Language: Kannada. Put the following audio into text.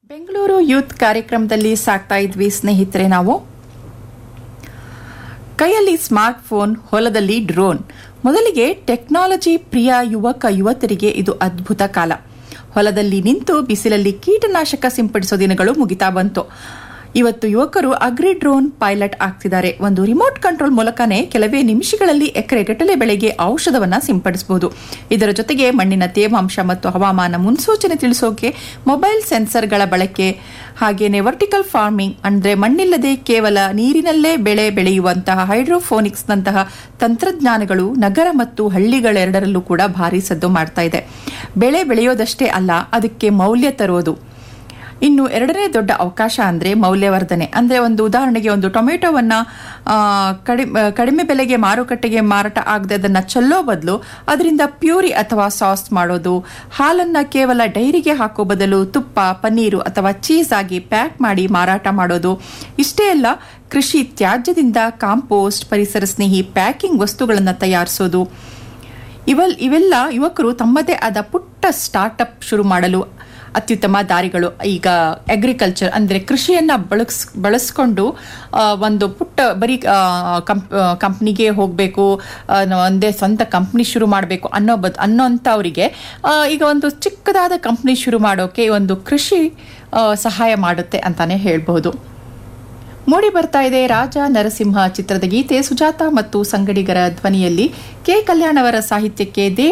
ಬೆಂಗಳೂರು ಯೂತ್ ಕಾರ್ಯಕ್ರಮದಲ್ಲಿ ಸಾಕ್ತಾ ಇದ್ವಿ ಸ್ನೇಹಿತರೆ ನಾವು ಕೈಯಲ್ಲಿ ಸ್ಮಾರ್ಟ್ ಫೋನ್ ಹೊಲದಲ್ಲಿ ಡ್ರೋನ್ ಮೊದಲಿಗೆ ಟೆಕ್ನಾಲಜಿ ಪ್ರಿಯ ಯುವಕ ಯುವತರಿಗೆ ಇದು ಅದ್ಭುತ ಕಾಲ ಹೊಲದಲ್ಲಿ ನಿಂತು ಬಿಸಿಲಲ್ಲಿ ಕೀಟನಾಶಕ ಸಿಂಪಡಿಸೋ ದಿನಗಳು ಮುಗಿತಾ ಬಂತು ಇವತ್ತು ಯುವಕರು ಅಗ್ರಿ ಡ್ರೋನ್ ಪೈಲಟ್ ಆಗ್ತಿದ್ದಾರೆ ಒಂದು ರಿಮೋಟ್ ಕಂಟ್ರೋಲ್ ಮೂಲಕನೇ ಕೆಲವೇ ನಿಮಿಷಗಳಲ್ಲಿ ಎಕರೆಗಟ್ಟಲೆ ಬೆಳೆಗೆ ಔಷಧವನ್ನ ಸಿಂಪಡಿಸಬಹುದು ಇದರ ಜೊತೆಗೆ ಮಣ್ಣಿನ ತೇವಾಂಶ ಮತ್ತು ಹವಾಮಾನ ಮುನ್ಸೂಚನೆ ತಿಳಿಸೋಕೆ ಮೊಬೈಲ್ ಸೆನ್ಸರ್ಗಳ ಬಳಕೆ ಹಾಗೇನೆ ವರ್ಟಿಕಲ್ ಫಾರ್ಮಿಂಗ್ ಅಂದ್ರೆ ಮಣ್ಣಿಲ್ಲದೆ ಕೇವಲ ನೀರಿನಲ್ಲೇ ಬೆಳೆ ಬೆಳೆಯುವಂತಹ ಹೈಡ್ರೋಫೋನಿಕ್ಸ್ನಂತಹ ತಂತ್ರಜ್ಞಾನಗಳು ನಗರ ಮತ್ತು ಹಳ್ಳಿಗಳೆರಡರಲ್ಲೂ ಕೂಡ ಭಾರಿ ಸದ್ದು ಮಾಡ್ತಾ ಇದೆ ಬೆಳೆ ಬೆಳೆಯೋದಷ್ಟೇ ಅಲ್ಲ ಅದಕ್ಕೆ ಮೌಲ್ಯ ತರೋದು ಇನ್ನು ಎರಡನೇ ದೊಡ್ಡ ಅವಕಾಶ ಅಂದ್ರೆ ಮೌಲ್ಯವರ್ಧನೆ ಅಂದ್ರೆ ಒಂದು ಉದಾಹರಣೆಗೆ ಒಂದು ಟೊಮೆಟೊವನ್ನ ಆ, ಕಡಿಮೆ ಕಡಿಮೆ ಬೆಲೆಗೆ ಮಾರುಕಟ್ಟೆಗೆ ಮಾರಾಟ ಆಗದೆ ಅದನ್ನ ಚೆಲ್ಲೋ ಬದಲು ಅದರಿಂದ ಪ್ಯೂರಿ ಅಥವಾ ಸಾಸ್ ಮಾಡೋದು ಹಾಲನ್ನ ಕೇವಲ ಡೈರಿಗೆ ಹಾಕೋ ಬದಲು ತುಪ್ಪ ಪನ್ನೀರು ಅಥವಾ ಚೀಸ್ ಆಗಿ ಪ್ಯಾಕ್ ಮಾಡಿ ಮಾರಾಟ ಮಾಡೋದು ಇಷ್ಟೇ ಅಲ್ಲ ಕೃಷಿ ತ್ಯಾಜ್ಯದಿಂದ ಕಾಂಪೋಸ್ಟ್ ಪರಿಸರ ಸ್ನೇಹಿ ಪ್ಯಾಕಿಂಗ್ ವಸ್ತುಗಳನ್ನು ತಯಾರಿಸೋದು ಇವಲ್ ಇವೆಲ್ಲ ಯುವಕರು ತಮ್ಮದೇ ಆದ ಪುಟ್ಟ ಸ್ಟಾರ್ಟ್ಅಪ್ ಶುರು ಮಾಡಲು ಅತ್ಯುತ್ತಮ ದಾರಿಗಳು ಈಗ ಅಗ್ರಿಕಲ್ಚರ್ ಅಂದ್ರೆ ಕೃಷಿಯನ್ನ ಬಳಸ್ ಬಳಸ್ಕೊಂಡು ಆ, ಒಂದು ಪುಟ್ಟ ಬರೀ ಕಂಪ್ನಿಗೆ ಹೋಗಬೇಕು ಒಂದೇ ಸ್ವಂತ ಕಂಪ್ನಿ ಶುರು ಮಾಡಬೇಕು ಅನ್ನೋ ಬದ್ ಅನ್ನೋಂಥವ್ರಿಗೆ ಆ, ಈಗ ಒಂದು ಚಿಕ್ಕದಾದ ಕಂಪ್ನಿ ಶುರು ಮಾಡೋಕೆ ಈ ಒಂದು ಕೃಷಿ ಆ, ಸಹಾಯ ಮಾಡುತ್ತೆ ಅಂತಾನೆ ಹೇಳ್ಬಹುದು ಮೂಡಿ ಬರ್ತಾ ಇದೆ ರಾಜ ನರಸಿಂಹ ಚಿತ್ರದ ಗೀತೆ ಸುಜಾತ ಮತ್ತು ಸಂಗಡಿಗರ ಧ್ವನಿಯಲ್ಲಿ ಕೆ ಕಲ್ಯಾಣವರ ಸಾಹಿತ್ಯಕ್ಕೆ ದೇ